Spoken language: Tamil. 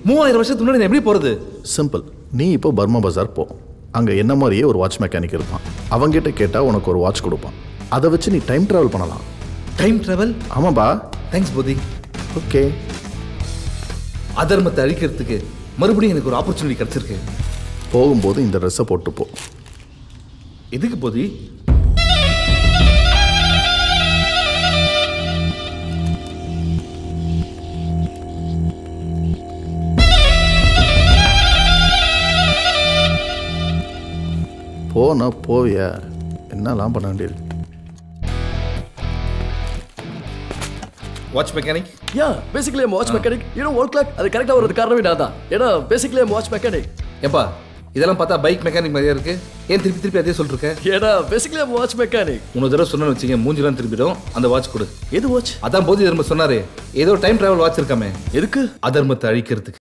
மூவாயிரம் வருஷத்துக்கு முன்னாடி நான் எப்படி போறது சிம்பிள் நீ இப்போ பர்மா பஜார் போ அங்கே என்ன மாதிரியே ஒரு வாட்ச் மெக்கானிக் இருப்பான் அவங்கிட்ட கேட்டால் உனக்கு ஒரு வாட்ச் கொடுப்பான் அதை வச்சு நீ டைம் ட்ராவல் பண்ணலாம் டைம் டிராவல் ஆமாம்பா தேங்க்ஸ் போதி ஓகே அதர்மத்தை அழிக்கிறதுக்கு மறுபடியும் எனக்கு ஒரு ஆப்பர்ச்சுனிட்டி கிடைச்சிருக்கு போகும்போது இந்த ட்ரெஸ்ஸை போட்டு போ எதுக்கு போதி போனா போவியா என்னலாம் பண்ண வேண்டியது watch mechanic yeah basically watch mechanic you know work clock அது கரெக்டாக வரது காரணமே நான் தான் ஏன்னா பேசிக்கலி வாட்ச் மெக்கானிக் ஏப்பா இதெல்லாம் பார்த்தா பைக் மெக்கானிக் மாதிரியா இருக்கு ஏன் திருப்பி திருப்பி அதே சொல்லிருக்க ஏன்னா பேசிக்கலி வாட்ச் மெக்கானிக் இன்னொரு தடவை சொன்னு வச்சுங்க மூஞ்சிலாம் திரும்பிடும் அந்த வாட்ச் கொடு எது வாட்ச் அதான் போதி தர்ம சொன்னாரு ஏதோ டைம் டிராவல் வாட்ச் இருக்காமே எதுக்கு அதர்மத்தை அழிக்கிறதுக்கு